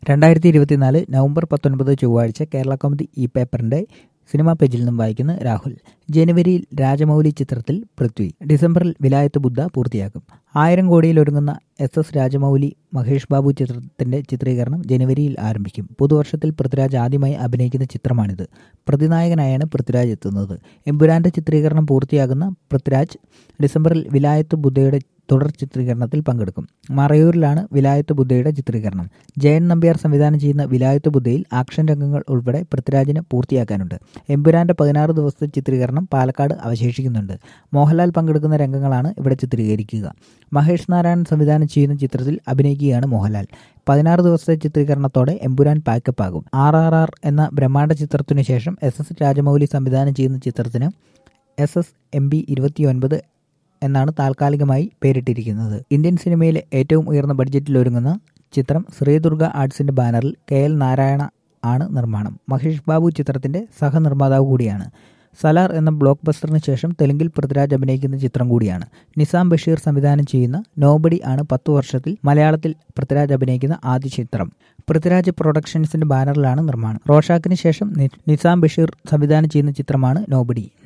രണ്ടായിരത്തി ഇരുപത്തിനാല് നവംബർ പത്തൊൻപത് ചൊവ്വാഴ്ച കേരള കൗമുദി ഈ പേപ്പറിന്റെ സിനിമാ പേജിൽ നിന്നും വായിക്കുന്ന രാഹുൽ ജനുവരിയിൽ രാജമൗലി ചിത്രത്തിൽ പൃഥ്വി ഡിസംബറിൽ വിലായത്ത് ബുദ്ധ പൂർത്തിയാക്കും ആയിരം കോടിയിൽ ഒരുങ്ങുന്ന എസ് എസ് രാജമൗലി മഹേഷ് ബാബു ചിത്രത്തിന്റെ ചിത്രീകരണം ജനുവരിയിൽ ആരംഭിക്കും പുതുവർഷത്തിൽ പൃഥ്വിരാജ് ആദ്യമായി അഭിനയിക്കുന്ന ചിത്രമാണിത് പ്രതിനായകനായാണ് പൃഥ്വിരാജ് എത്തുന്നത് എമ്പുരാന്റെ ചിത്രീകരണം പൂർത്തിയാകുന്ന പൃഥ്വിരാജ് ഡിസംബറിൽ വിലായത്ത് ബുദ്ധയുടെ തുടർ ചിത്രീകരണത്തിൽ പങ്കെടുക്കും മറയൂരിലാണ് വിലായത്ത് ബുദ്ധയുടെ ചിത്രീകരണം ജയൻ നമ്പ്യാർ സംവിധാനം ചെയ്യുന്ന വിലായത്ത് ബുദ്ധയിൽ ആക്ഷൻ രംഗങ്ങൾ ഉൾപ്പെടെ പൃഥ്വിരാജിന് പൂർത്തിയാക്കാനുണ്ട് എമ്പുരാന്റെ പതിനാറ് ദിവസത്തെ ചിത്രീകരണം പാലക്കാട് അവശേഷിക്കുന്നുണ്ട് മോഹൻലാൽ പങ്കെടുക്കുന്ന രംഗങ്ങളാണ് ഇവിടെ ചിത്രീകരിക്കുക മഹേഷ് നാരായണൻ സംവിധാനം ചെയ്യുന്ന ചിത്രത്തിൽ അഭിനയിക്കുകയാണ് മോഹൻലാൽ പതിനാറ് ദിവസത്തെ ചിത്രീകരണത്തോടെ എമ്പുരാൻ പാക്കപ്പ് ആകും ആർ ആർ ആർ എന്ന ബ്രഹ്മാണ്ഡ ചിത്രത്തിനു ശേഷം എസ് എസ് രാജമൗലി സംവിധാനം ചെയ്യുന്ന ചിത്രത്തിന് എസ് എസ് എം ബി ഇരുപത്തിയൊൻപത് എന്നാണ് താൽക്കാലികമായി പേരിട്ടിരിക്കുന്നത് ഇന്ത്യൻ സിനിമയിലെ ഏറ്റവും ഉയർന്ന ബഡ്ജറ്റിൽ ഒരുങ്ങുന്ന ചിത്രം ശ്രീദുർഗ ആർട്സിന്റെ ബാനറിൽ കെ എൽ നാരായണ ആണ് നിർമ്മാണം മഹേഷ് ബാബു ചിത്രത്തിന്റെ സഹനിർമ്മാതാവ് കൂടിയാണ് സലാർ എന്ന ബ്ലോക്ക് ബസ്റ്ററിന് ശേഷം തെലുങ്കിൽ പൃഥ്വിരാജ് അഭിനയിക്കുന്ന ചിത്രം കൂടിയാണ് നിസാം ബഷീർ സംവിധാനം ചെയ്യുന്ന നോബഡി ആണ് പത്തു വർഷത്തിൽ മലയാളത്തിൽ പൃഥ്വിരാജ് അഭിനയിക്കുന്ന ആദ്യ ചിത്രം പൃഥ്വിരാജ് പ്രൊഡക്ഷൻസിന്റെ ബാനറിലാണ് നിർമ്മാണം റോഷാക്കിന് ശേഷം നിസാം ബഷീർ സംവിധാനം ചെയ്യുന്ന ചിത്രമാണ് നോബഡി